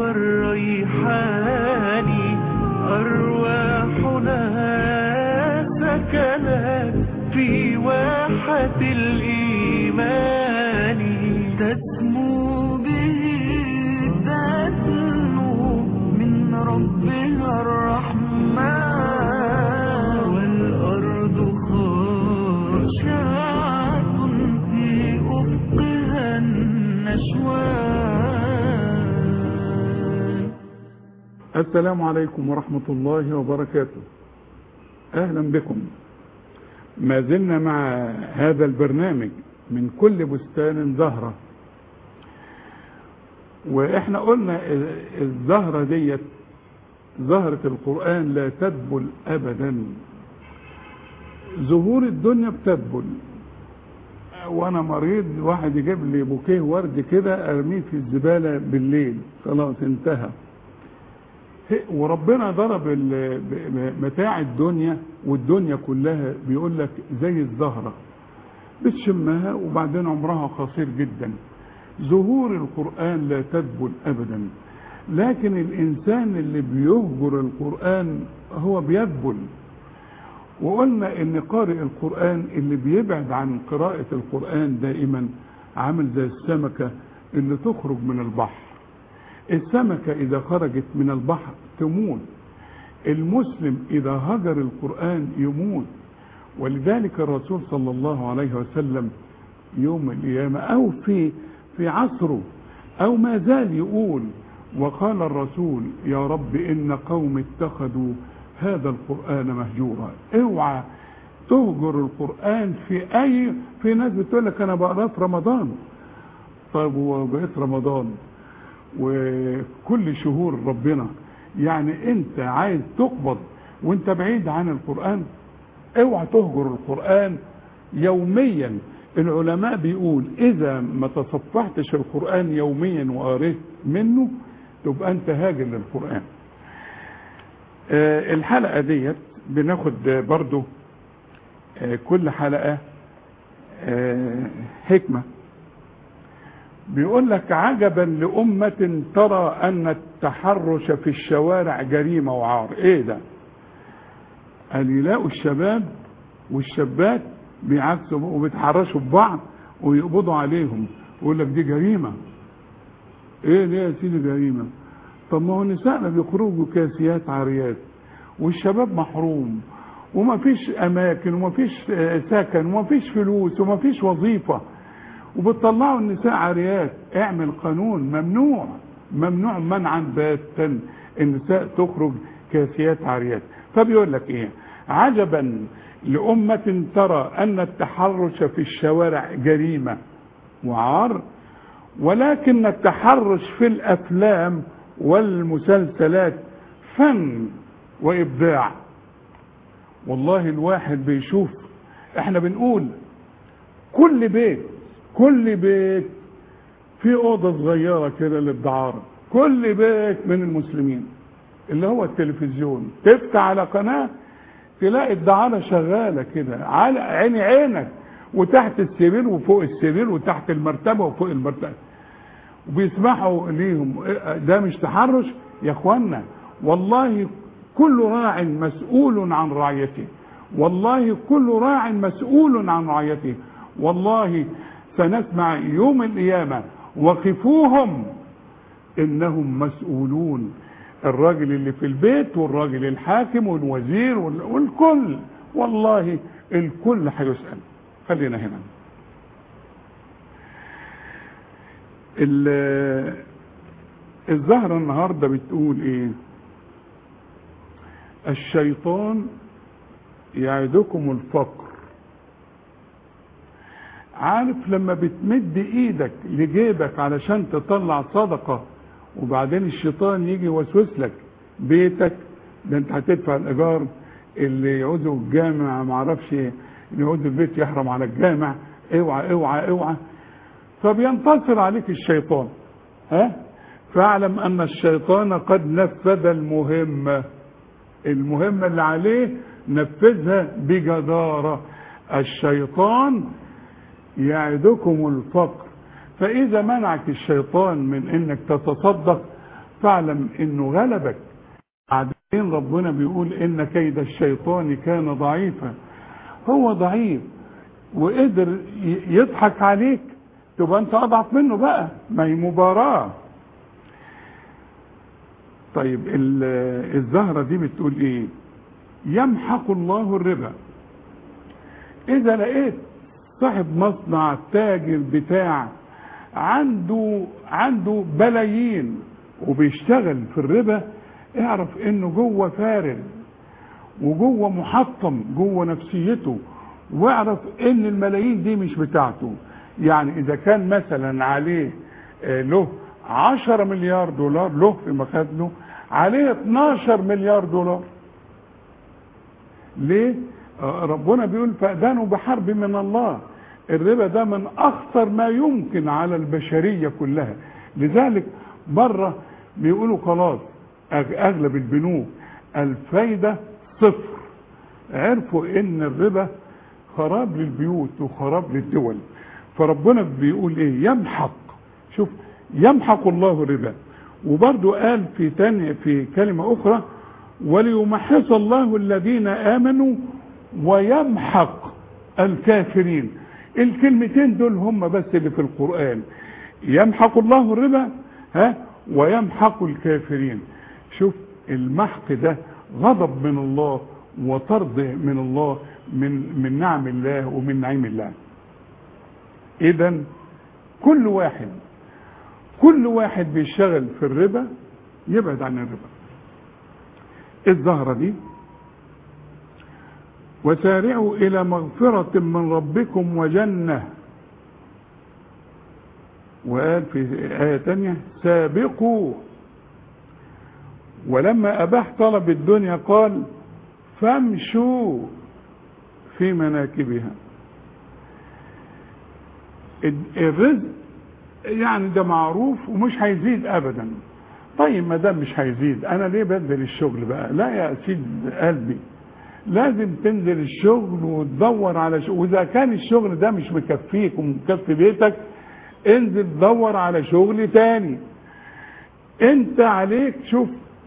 والريحان أرواحنا سكنت في واحة الإيمان تسمو به تسمو من ربها الرحمن والأرض خاشعة في أفقها النشوان السلام عليكم ورحمة الله وبركاته أهلا بكم ما زلنا مع هذا البرنامج من كل بستان زهرة وإحنا قلنا الزهرة ديت زهرة القرآن لا تدبل أبدا زهور الدنيا بتدبل وانا مريض واحد يجيب لي بوكيه ورد كده ارميه في الزباله بالليل خلاص انتهى وربنا ضرب ال- ب- متاع الدنيا والدنيا كلها بيقول لك زي الزهرة بتشمها وبعدين عمرها قصير جدا ظهور القرآن لا تدبل أبدا لكن الإنسان اللي بيهجر القرآن هو بيدبل وقلنا ان قارئ القرآن اللي بيبعد عن قراءة القرآن دائما عامل زي السمكة اللي تخرج من البحر السمكة إذا خرجت من البحر تموت المسلم إذا هجر القرآن يموت ولذلك الرسول صلى الله عليه وسلم يوم القيامة أو في في عصره أو ما زال يقول وقال الرسول يا رب إن قوم اتخذوا هذا القرآن مهجورا اوعى تهجر القرآن في أي في ناس بتقول لك أنا بقراه في رمضان طيب وبقيت رمضان وكل شهور ربنا يعني انت عايز تقبض وانت بعيد عن القرآن اوعى تهجر القرآن يوميا العلماء بيقول اذا ما تصفحتش القرآن يوميا وقريت منه تبقى انت هاجر للقرآن آه، الحلقة ديت بناخد آه، برضو آه، كل حلقة آه، حكمة بيقول لك عجبا لأمة ترى أن التحرش في الشوارع جريمة وعار إيه ده قال يلاقوا الشباب والشابات بيعكسوا وبيتحرشوا ببعض ويقبضوا عليهم يقول لك دي جريمة ايه ليه يا سيدي جريمة طب ما هو نسائنا بيخرجوا كاسيات عاريات والشباب محروم وما فيش اماكن وما فيش آه، سكن وما فيش فلوس وما فيش وظيفه وبتطلعوا النساء عاريات اعمل قانون ممنوع ممنوع منعا باتا النساء تخرج كاسيات عاريات فبيقول لك ايه عجبا لأمة ترى أن التحرش في الشوارع جريمة وعار ولكن التحرش في الأفلام والمسلسلات فن وإبداع والله الواحد بيشوف احنا بنقول كل بيت كل بيت في اوضه صغيره كده للدعاره كل بيت من المسلمين اللي هو التلفزيون تفتح على قناه تلاقي الدعاره شغاله كده على عيني عينك وتحت السرير وفوق السرير وتحت المرتبه وفوق المرتبه وبيسمحوا ليهم ده مش تحرش يا اخوانا والله كل راع مسؤول عن رعيته والله كل راع مسؤول عن رعيته والله سنسمع يوم القيامة وقفوهم إنهم مسؤولون الراجل اللي في البيت والراجل الحاكم والوزير وال- والكل والله الكل هيسأل خلينا هنا ال- الزهرة النهاردة بتقول ايه الشيطان يعدكم الفقر عارف لما بتمد ايدك لجيبك علشان تطلع صدقة وبعدين الشيطان يجي يوسوس لك بيتك ده انت هتدفع الايجار اللي يعوزه الجامع معرفش اللي يعوز البيت يحرم على الجامع اوعى اوعى اوعى فبينتصر عليك الشيطان ها فاعلم ان الشيطان قد نفذ المهمة المهمة اللي عليه نفذها بجدارة الشيطان يعدكم الفقر فإذا منعك الشيطان من إنك تتصدق فاعلم انه غلبك بعدين ربنا بيقول ان كيد الشيطان كان ضعيفا هو ضعيف وقدر ي- يضحك عليك تبقى انت اضعف منه بقى ما هي مباراه طيب ال- الزهرة دي بتقول ايه يمحق الله الربا اذا لقيت صاحب مصنع تاجر بتاع عنده عنده بلايين وبيشتغل في الربا اعرف انه جوه فارغ وجوه محطم جوه نفسيته واعرف ان الملايين دي مش بتاعته يعني اذا كان مثلا عليه آه، له 10 مليار دولار له في مخازنه عليه 12 مليار دولار ليه آه، ربنا بيقول فأذانوا بحرب من الله الربا ده من اخطر ما يمكن على البشريه كلها لذلك بره بيقولوا خلاص أغ- اغلب البنوك الفايده صفر عرفوا ان الربا خراب للبيوت وخراب للدول فربنا بيقول ايه يمحق شوف يمحق الله الربا وبرضه قال في تاني في كلمة أخرى وليمحص الله الذين آمنوا ويمحق الكافرين الكلمتين دول هم بس اللي في القرآن يمحق الله الربا ها ويمحق الكافرين شوف المحق ده غضب من الله وطرد من الله من من نعم الله ومن نعيم الله اذا كل واحد كل واحد بيشتغل في الربا يبعد عن الربا الزهرة دي وسارعوا إلى مغفرة من ربكم وجنة وقال في آية تانية سابقوا ولما أباح طلب الدنيا قال فامشوا في مناكبها الرزق يعني ده معروف ومش هيزيد ابدا طيب ما دام مش هيزيد انا ليه بنزل الشغل بقى لا يا سيد قلبي لازم تنزل الشغل وتدور على شغل واذا كان الشغل ده مش مكفيك ومكفي بيتك انزل دور على شغل تاني انت عليك شوف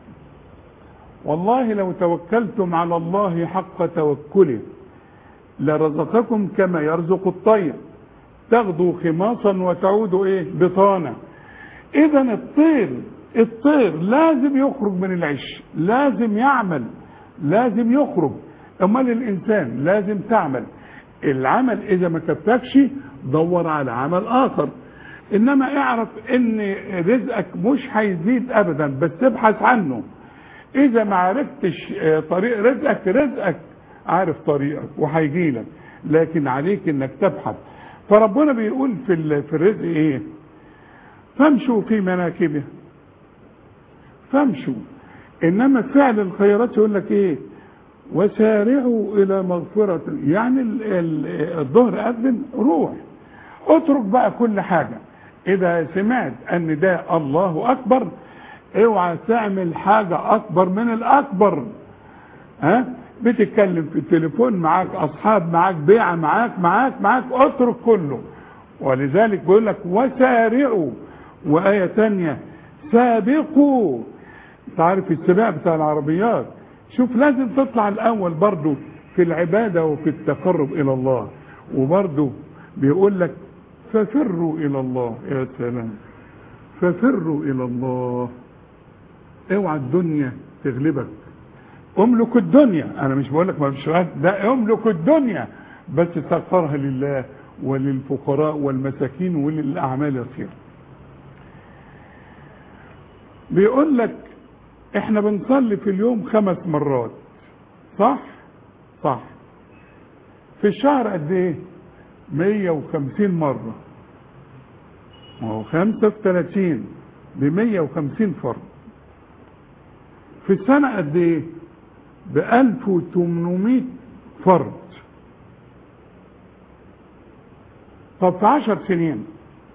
والله لو توكلتم على الله حق توكله لرزقكم كما يرزق الطير تغدو خماصا وتعود ايه بطانه اذا الطير الطير لازم يخرج من العش لازم يعمل لازم يخرج امال الانسان لازم تعمل العمل اذا ما كفاكش دور على عمل اخر انما اعرف ان رزقك مش هيزيد ابدا بس ابحث عنه اذا ما عرفتش آه، طريق رزقك رزقك عارف طريقك وهيجيلك لكن عليك انك تبحث فربنا بيقول في ال- في الرزق ايه فامشوا في مناكبه فامشوا انما فعل الخيرات يقول لك ايه وسارعوا الى مغفرة يعني ال- ال- الظهر اذن روح اترك بقى كل حاجة اذا سمعت ان ده الله اكبر اوعى تعمل حاجة اكبر من الاكبر ها بتتكلم في التليفون معاك اصحاب معاك بيعة معاك معاك معاك اترك كله ولذلك بيقول لك وسارعوا وآية تانية سابقوا تعرف السباق بتاع العربيات شوف لازم تطلع الاول برضو في العبادة وفي التقرب الى الله وبرضو بيقول لك ففروا الى الله يا سلام ففروا الى الله اوعى الدنيا تغلبك املك الدنيا انا مش بقول لك ما فيش غد، ده املك الدنيا بس تغفرها لله وللفقراء والمساكين وللاعمال الخير بيقول لك احنا بنصلي في اليوم خمس مرات صح صح في الشهر قد ايه 150 مرة ما هو 35 ب 150 فرد في السنة قد ايه ب 1800 فرد طب في 10 سنين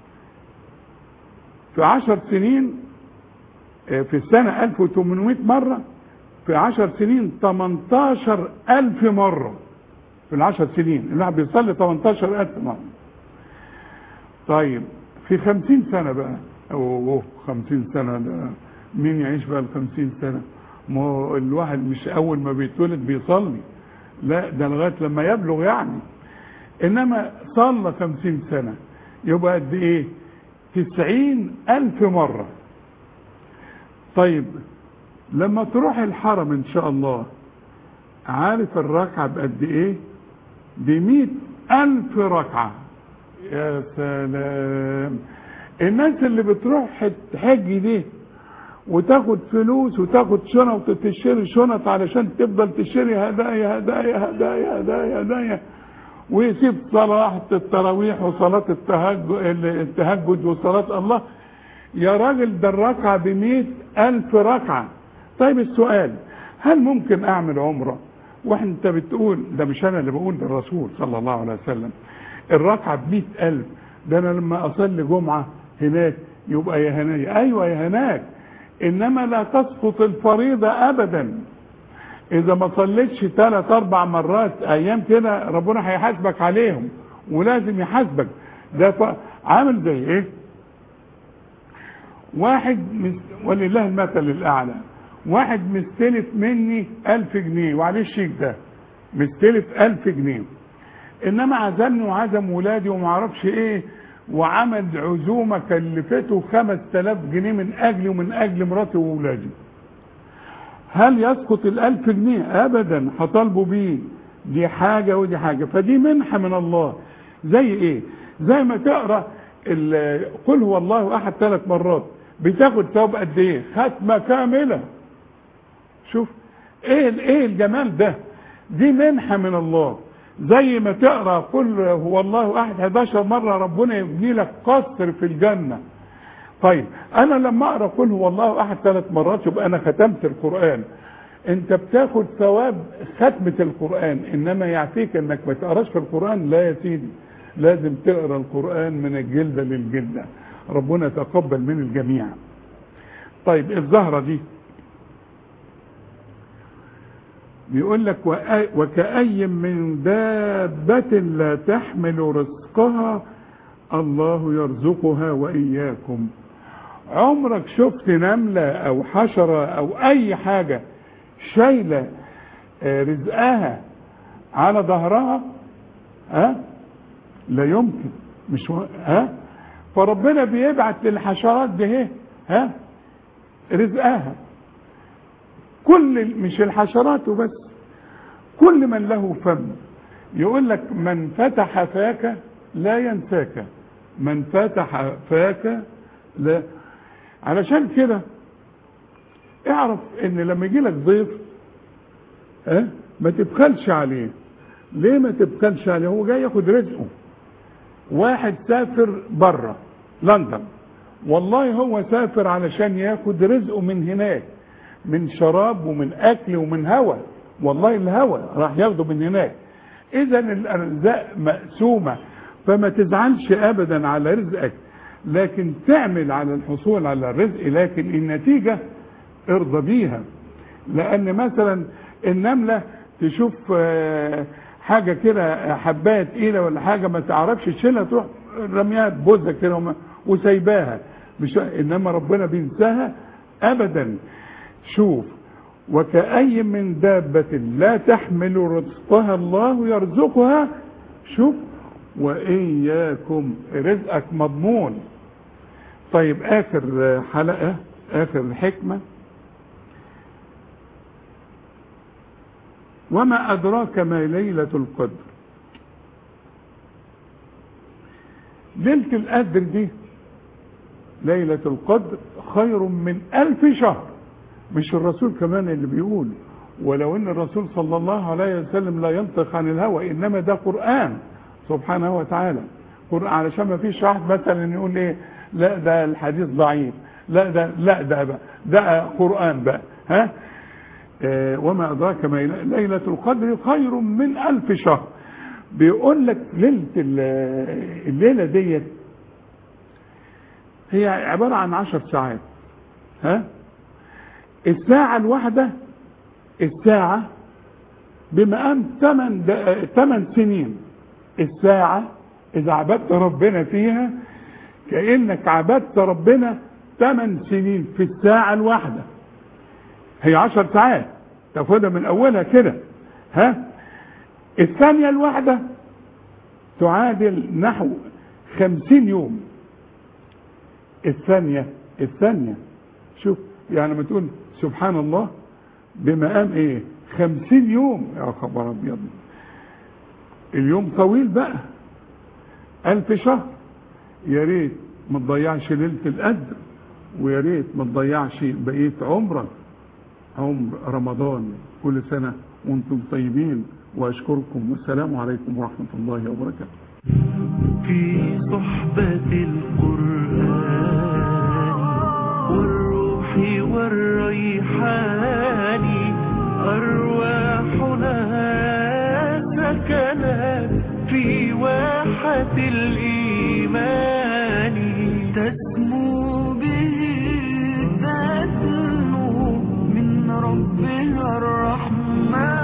في 10 سنين آه، في السنة 1800 مرة في 10 سنين 18000 مرة في العشر سنين الواحد بيصلي 18000 مرة طيب في 50 سنة بقى او 50 سنة ده مين يعيش بقى الخمسين سنة ما هو الواحد مش أول ما بيتولد بيصلي لا ده لغاية لما يبلغ يعني إنما صلى خمسين سنة يبقى قد إيه تسعين ألف مرة طيب لما تروح الحرم إن شاء الله عارف الركعة بقد إيه بمئة ألف ركعة يا سلام الناس اللي بتروح تحج دي وتاخد فلوس وتاخد شنط وتشتري شنط علشان تفضل تشتري هدايا هدايا هدايا هدايا هدايا ويسيب صلاة التراويح وصلاة التهجد, التهجد وصلاة الله يا راجل ده الركعة بمئة ألف ركعة طيب السؤال هل ممكن أعمل عمرة وانت بتقول ده مش أنا اللي بقول ده الرسول صلى الله عليه وسلم الركعة بمئة ألف ده أنا لما أصلي جمعة هناك يبقى يا هناك أيوة يا هناك إنما لا تسقط الفريضة أبدا إذا ما صليتش ثلاث أربع مرات أيام كده ربنا هيحاسبك عليهم ولازم يحاسبك ده ف... عامل زي إيه؟ واحد مس... ولله المثل الأعلى واحد مستلف مني ألف جنيه وعليه الشيك ده مستلف ألف جنيه إنما عزمني وعزم ولادي وما اعرفش إيه وعمل عزومة كلفته خمس تلاف جنيه من أجلي ومن أجل مراتي وولادي هل يسقط الألف جنيه أبدا هطالبوا بيه دي حاجة ودي حاجة فدي منحة من الله زي إيه زي ما تقرأ قل هو الله أحد ثلاث مرات بتاخد ثواب قد إيه ختمة كاملة شوف إيه إيه الجمال ده دي منحة من الله زي ما تقرا قل هو الله احد 11 مره ربنا يبني لك قصر في الجنه طيب انا لما اقرا قل هو الله احد ثلاث مرات يبقى انا ختمت القران انت بتاخد ثواب ختمه القران انما يعفيك انك ما تقراش في القران لا يا سيدي لازم تقرا القران من الجلده للجلده ربنا يتقبل من الجميع طيب الزهره دي بيقول لك وكأي من دابة لا تحمل رزقها الله يرزقها وإياكم عمرك شفت نملة أو حشرة أو أي حاجة شايلة رزقها على ظهرها ها لا يمكن مش و... ها فربنا بيبعت للحشرات دي ها رزقها كل مش الحشرات وبس كل من له فم يقول لك من فتح فاك لا ينساك من فتح فاك لا علشان كده اعرف ان لما يجي لك ضيف اه ما تبخلش عليه ليه ما تبخلش عليه هو جاي ياخد رزقه واحد سافر بره لندن والله هو سافر علشان ياخد رزقه من هناك من شراب ومن اكل ومن هواء والله الهواء راح ياخده من هناك اذا الارزاق مقسومه فما تزعلش ابدا على رزقك لكن تعمل على الحصول على الرزق لكن النتيجه ارضى بيها لان مثلا النمله تشوف حاجه كده حبايه تقيله ولا حاجه ما تعرفش تشيلها تروح رميها بوزه كده وسايباها مش انما ربنا بينساها ابدا شوف وكأي من دابة لا تحمل رزقها الله يرزقها شوف وإياكم رزقك مضمون طيب آخر حلقة آخر حكمة وما أدراك ما ليلة القدر ليلة القدر دي ليلة القدر خير من ألف شهر مش الرسول كمان اللي بيقول ولو ان الرسول صلى الله عليه وسلم لا ينطق عن الهوى انما ده قرآن سبحانه وتعالى قرآن علشان ما فيش واحد مثلا يقول ايه لا ده الحديث ضعيف لا ده لا ده بقى ده قرآن بقى ها اه وما أدراك ما ليلة القدر خير من ألف شهر بيقول لك ليلة الليلة ديت هي عبارة عن عشر ساعات ها الساعة الواحدة الساعة بمقام ثمان ثمان سنين الساعة إذا عبدت ربنا فيها كأنك عبدت ربنا ثمان سنين في الساعة الواحدة هي عشر ساعات تاخدها من أولها كده ها الثانية الواحدة تعادل نحو خمسين يوم الثانية الثانية شوف يعني ما تقول سبحان الله بمقام ايه خمسين يوم يا خبر ابيض اليوم طويل بقى ألف شهر يا ريت ما تضيعش ليلة القدر ويا ريت ما تضيعش بقية عمرك عمر رمضان كل سنة وانتم طيبين واشكركم والسلام عليكم ورحمة الله وبركاته في صحبة القرآن والروح والريحان أرواحنا سكنت في واحة الإيمان تسمو به تسمو من ربها الرحمن